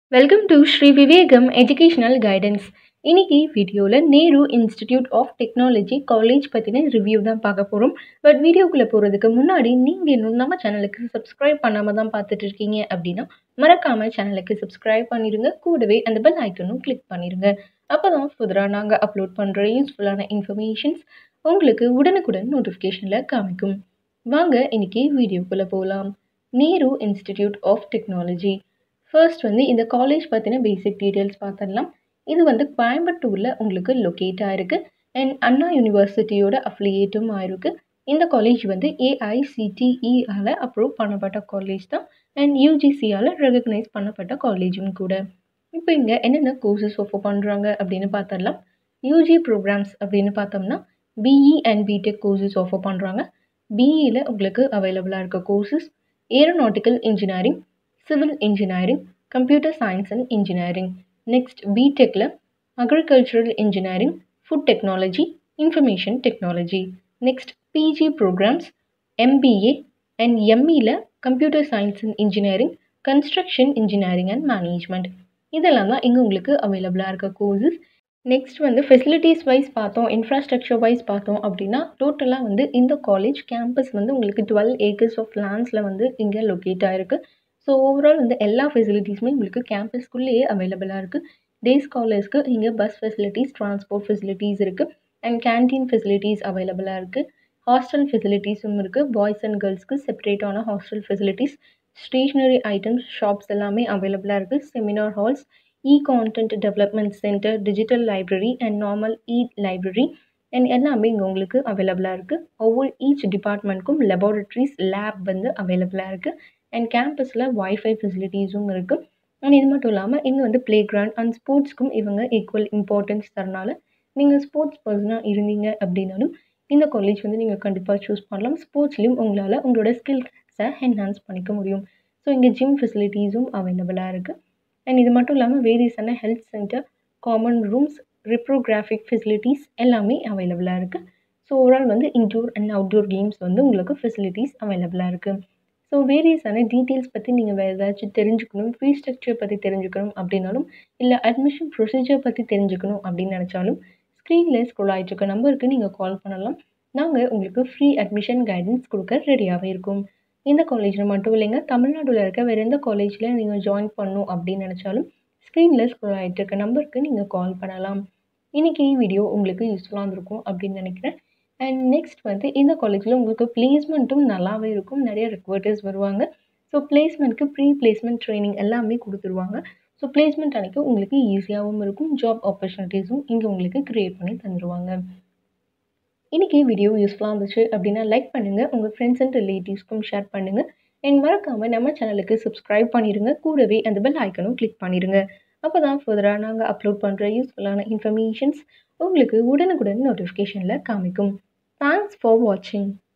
welcome to Sri Vivekam educational guidance இன்னைக்கு வீடியோவில் Nehru institute of technology college பற்றின ரிவ்யூ தான் பார்க்க போகிறோம் பட் வீடியோக்குள்ளே போகிறதுக்கு முன்னாடி நீங்கள் இன்னும் நம்ம சேனலுக்கு சப்ஸ்கிரைப் பண்ணாமல் தான் பார்த்துட்டு இருக்கீங்க அப்படின்னா மறக்காமல் சேனலுக்கு சப்ஸ்கிரைப் பண்ணிடுங்க கூடவே அந்த பெல் ஐக்கனும் கிளிக் பண்ணிடுங்க அப்போ தான் ஃபுதராக நாங்கள் அப்லோட் பண்ணுற யூஸ்ஃபுல்லான இன்ஃபர்மேஷன்ஸ் உங்களுக்கு உடனுக்குடன் நோட்டிஃபிகேஷனில் காமிக்கும் வாங்க இன்னைக்கு வீடியோக்குள்ளே போகலாம் Nehru institute of technology first வந்து இந்த காலேஜ் பற்றின பேசிக் டீட்டெயில்ஸ் பார்த்துடலாம் இது வந்து கோயம்புத்தூரில் உங்களுக்கு லொக்கேட் ஆகிருக்கு அண்ட் அண்ணா யூனிவர்சிட்டியோட அஃபிலியேட்டும் ஆயிருக்கு இந்த காலேஜ் வந்து ஏஐசிடிஇஆல் அப்ரூவ் பண்ணப்பட்ட காலேஜ் தான் அண்ட் யூஜிசியால் ரெகக்னைஸ் பண்ணப்பட்ட காலேஜும் கூட இப்போ இங்கே என்னென்ன கோர்சஸ் ஆஃபர் பண்ணுறாங்க அப்படின்னு பார்த்துடலாம் யூஜி ப்ரோக்ராம்ஸ் அப்படின்னு பார்த்தோம்னா BE and B Tech courses offer பண்ணுறாங்க பிஇயில் உங்களுக்கு அவைலபிளாக இருக்க courses aeronautical engineering civil engineering computer science and engineering next பிடெக்கில் agricultural engineering food technology information technology next PG programmes MBA and எம்இயில் computer science and engineering construction engineering and management இதெல்லாம் தான் இங்கே உங்களுக்கு அவைலபிளாக இருக்க கோர்சஸ் நெக்ஸ்ட் வந்து facilities wise பார்த்தோம் இன்ஃப்ராஸ்ட்ரக்சர் வைஸ் பார்த்தோம் அப்படின்னா டோட்டலாக வந்து இந்த காலேஜ் கேம்பஸ் வந்து உங்களுக்கு டுவெல் ஏக்கர்ஸ் ஆஃப் லேண்ட்ஸில் வந்து இங்கே லொக்கேட் ஆகிருக்கு ஸோ ஓவரால் வந்து எல்லா ஃபெசிலிட்டிஸுமே உங்களுக்கு கேம்பஸ்க்குள்ளேயே அவைலபிளாக இருக்குது டே ஸ்காலர்ஸ்க்கு இங்கே பஸ் ஃபெசிலிட்டிஸ் ட்ரான்ஸ்போர்ட் ஃபெசிலிட்டிஸ் இருக்குது அண்ட் கேன்டீன் ஃபெசிலிட்டிஸ் அவைலபிளாக இருக்குது ஹாஸ்டல் ஃபெசிலிட்டிஸும் இருக்குது பாய்ஸ் அண்ட் கேர்ள்ஸ்க்கு செப்பரேட்டான hostel facilities stationery items shops எல்லாமே அவைலபிளாக இருக்குது seminar halls e content development centre digital library and normal e library and எல்லாமே இங்கே உங்களுக்கு அவைலபிளாக இருக்குது ஒவ்வொரு ஈச் டிபார்ட்மெண்ட்க்கும் லெபார்ட்ரிஸ் லேப் வந்து அவைலபிளாக இருக்குது அண்ட் கேம்பஸில் ஒய்ஃபை ஃபெசிலிட்டிஸும் இருக்குது அண்ட் இது மட்டும் இல்லாமல் இங்கே வந்து ப்ளே கிரவுண்ட் அண்ட் ஸ்போர்ட்ஸ்க்கும் இவங்க ஈக்குவல் இம்பார்ட்டன்ஸ் தரனால நீங்கள் ஸ்போர்ட்ஸ் பர்சனாக இருந்தீங்க அப்படின்னாலும் இந்த காலேஜ் வந்து நீங்கள் கண்டிப்பாக சூஸ் பண்ணலாம் ஸ்போர்ட்ஸ்லேயும் உங்களால் உங்களோட ஸ்கில்ஸை என்ஹான்ஸ் பண்ணிக்க முடியும் ஸோ இங்கே ஜிம் ஃபெசிலிட்டிஸும் அவைலபிளாக இருக்குது அண்ட் இது மட்டும் இல்லாமல் வேரியஸான health centre common rooms reprographic facilities எல்லாமே அவைலபிளாக இருக்குது ஸோ ஓவரால் வந்து இன்டோர் அண்ட் அவுட்டோர் கேம்ஸ் வந்து உங்களுக்கு ஃபெசிலிட்டிஸ் அவைலபிளாக இருக்குது ஸோ வேரியஸான டீட்டெயில்ஸ் பற்றி நீங்கள் வேறு ஏதாச்சும் தெரிஞ்சுக்கணும் ஃபீ ஸ்ட்ரக்சர் பற்றி தெரிஞ்சுக்கணும் அப்படின்னாலும் இல்லை அட்மிஷன் ப்ரொசீஜர் பற்றி தெரிஞ்சுக்கணும் அப்படின்னு நினச்சாலும் ஸ்க்ரீனில் ஸ்க்ரோல் ஆகிட்டு இருக்க நம்பருக்கு நீங்கள் கால் பண்ணலாம் நாங்கள் உங்களுக்கு ஃப்ரீ அட்மிஷன் கைடன்ஸ் கொடுக்க ரெடியாகவே இருக்கும் இந்த காலேஜில் மட்டும் இல்லைங்க தமிழ்நாட்டில் இருக்க வேறு எந்த காலேஜில் நீங்கள் ஜாயின் பண்ணணும் அப்படின்னு நினச்சாலும் ஸ்க்ரீனில் ஸ்க்ரோல் ஆகிட்டு இருக்க நம்பருக்கு நீங்கள் கால் பண்ணலாம் இன்றைக்கி வீடியோ உங்களுக்கு யூஸ்ஃபுல்லாக இருந்திருக்கும் அப்படின்னு நினைக்கிறேன் அண்ட் நெக்ஸ்ட் வந்து இந்த காலேஜில் உங்களுக்கு பிளேஸ்மெண்ட்டும் நல்லாவே இருக்கும் நிறைய ரெக்வர்டர்ஸ் வருவாங்க ஸோ பிளேஸ்மெண்ட்க்கு ப்ரீ பிளேஸ்மெண்ட் ட்ரைனிங் எல்லாமே கொடுத்துருவாங்க ஸோ பிளேஸ்மெண்ட் அன்றைக்கி உங்களுக்கு ஈஸியாகவும் இருக்கும் ஜாப் ஆப்பர்ச்சுனிட்டிஸும் இங்கே உங்களுக்கு க்ரியேட் பண்ணி தந்துடுவாங்க இன்றைக்கி வீடியோ யூஸ்ஃபுல்லாக இருந்துச்சு அப்படின்னா லைக் பண்ணுங்கள் உங்கள் ஃப்ரெண்ட்ஸ் அண்ட் ரிலேட்டிவ்ஸ்க்கும் ஷேர் பண்ணுங்கள் அண்ட் மறக்காமல் நம்ம சேனலுக்கு சப்ஸ்கிரைப் பண்ணிடுங்க கூடவே அந்த பெல் ஐக்கனும் கிளிக் பண்ணிடுங்க அப்போ தான் ஃபர்தராக நாங்கள் அப்லோட் பண்ணுற யூஸ்ஃபுல்லான இன்ஃபர்மேஷன்ஸ் உங்களுக்கு உடனுக்குடன் நோட்டிஃபிகேஷனில் காமிக்கும் தேங்க்ஸ் ஃபார் வாட்சிங்